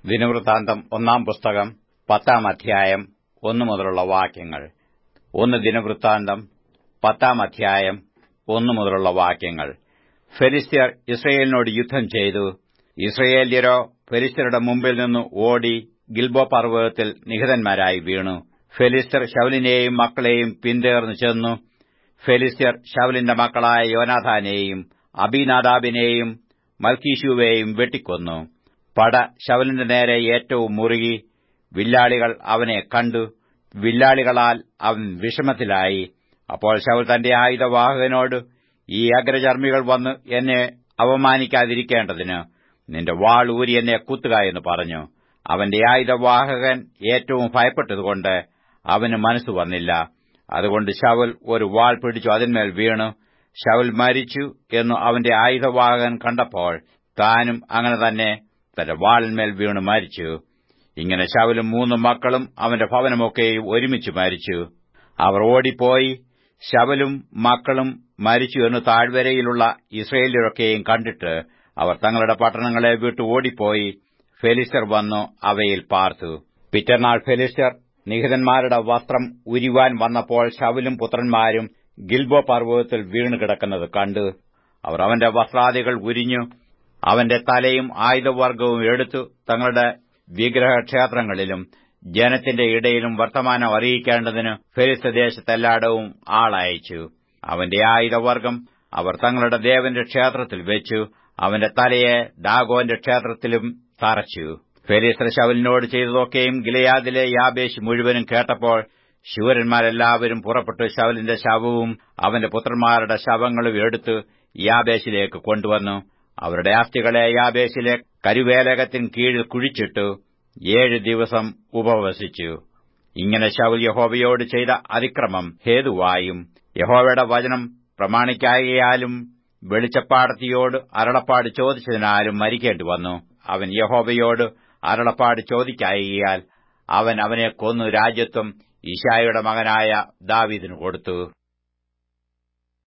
ദിനവൃത്താന്തം ഒന്നാം പുസ്തകം പത്താം അധ്യായം ഒന്നു മുതലുള്ള വാക്യങ്ങൾ ഒന്ന് ദിനവൃത്താന്തം പത്താം അധ്യായം ഒന്നു മുതലുള്ള വാക്യങ്ങൾ ഫെലിസ്ത്യർ ഇസ്രയേലിനോട് യുദ്ധം ചെയ്തു ഇസ്രയേല്യരോ ഫെലിസ്ത്യരുടെ മുമ്പിൽ നിന്ന് ഓടി ഗിൽബോ പർവ്വതത്തിൽ നിഹിതന്മാരായി വീണു ഫെലിസ്ത്യർ ശൗലിനെയും മക്കളെയും പിന്തുടർന്നു ചെന്നു ഫെലിസ്ത്യർ ശൗലിന്റെ മക്കളായ യോനാഥാനെയും അബീനാദാബിനെയും മൽക്കീശുവേയും വെട്ടിക്കൊന്നു പട ശവലിന്റെ നേരെ ഏറ്റവും മുറുകി വില്ലാളികൾ അവനെ കണ്ടു വില്ലാളികളാൽ അവൻ വിഷമത്തിലായി അപ്പോൾ ശവൽ തന്റെ ആയുധവാഹകനോട് ഈ അഗ്രചർമ്മികൾ വന്ന് എന്നെ അവമാനിക്കാതിരിക്കേണ്ടതിന് നിന്റെ വാൾ ഊരി എന്നെ കുത്തുക എന്ന് പറഞ്ഞു അവന്റെ ആയുധവാഹകൻ ഏറ്റവും ഭയപ്പെട്ടതുകൊണ്ട് അവന് മനസ്സു വന്നില്ല അതുകൊണ്ട് ശവൽ ഒരു വാൾ പിടിച്ചു അതിന്മേൽ വീണു ശവൽ മരിച്ചു എന്നു അവന്റെ ആയുധവാഹകൻ കണ്ടപ്പോൾ താനും അങ്ങനെ തന്നെ തന്റെ വാളിന്മേൽ വീണു മരിച്ചു ഇങ്ങനെ ശവലും മൂന്ന് മക്കളും അവന്റെ ഭവനമൊക്കെയും ഒരുമിച്ച് മരിച്ചു അവർ ഓടിപ്പോയി ശവലും മക്കളും മരിച്ചു എന്ന് താഴ്വരയിലുള്ള ഇസ്രയേലിലൊക്കെയും കണ്ടിട്ട് അവർ തങ്ങളുടെ പട്ടണങ്ങളെ വിട്ടു ഓടിപ്പോയി ഫെലിസ്തർ വന്നു അവയിൽ പാർത്തു പിറ്റന്നാൾ ഫെലിസ്തർ നിഹിതന്മാരുടെ വസ്ത്രം ഉരിവാൻ വന്നപ്പോൾ ശവലും പുത്രന്മാരും ഗിൽബോ പർവ്വതത്തിൽ വീണു കിടക്കുന്നത് കണ്ടു അവർ അവന്റെ വസ്ത്രാദികൾ ഉരിഞ്ഞു അവന്റെ തലയും ആയുധവർഗവും എടുത്തു തങ്ങളുടെ വിഗ്രഹക്ഷേത്രങ്ങളിലും ജനത്തിന്റെ ഇടയിലും വർത്തമാനം അറിയിക്കേണ്ടതിന് ഫെരിസ്തദേശത്തെല്ലായിടവും ആളയച്ചു അവന്റെ ആയുധവർഗം അവർ തങ്ങളുടെ ദേവന്റെ ക്ഷേത്രത്തിൽ വെച്ചു അവന്റെ തലയെ ഡാഗോന്റെ ക്ഷേത്രത്തിലും തറച്ചു ഫെലിസ്ത്ര ശവലിനോട് ചെയ്തതൊക്കെയും ഗിലയാദിലെ യാബേശ് മുഴുവനും കേട്ടപ്പോൾ ശൂരന്മാരെല്ലാവരും പുറപ്പെട്ടു ശവലിന്റെ ശവവും അവന്റെ പുത്രന്മാരുടെ ശവങ്ങളും എടുത്ത് യാബേശിലേക്ക് കൊണ്ടുവന്നു അവരുടെ അസ്ഥികളെ യാബേശിലെ കരുവേലകത്തിന് കീഴിൽ കുഴിച്ചിട്ടു ഏഴ് ദിവസം ഉപവസിച്ചു ഇങ്ങനെ ശൗൽ യഹോവയോട് ചെയ്ത അതിക്രമം ഹേതുവായും യഹോവയുടെ വചനം പ്രമാണിക്കായാലും വെളിച്ചപ്പാടത്തിയോട് അരളപ്പാട് ചോദിച്ചതിനാലും മരിക്കേണ്ടി വന്നു അവൻ യഹോവയോട് അരളപ്പാട് ചോദിക്കായികയാൽ അവൻ അവനെ കൊന്നു രാജ്യത്വം ഈശായുടെ മകനായ ദാവീദിന് കൊടുത്തു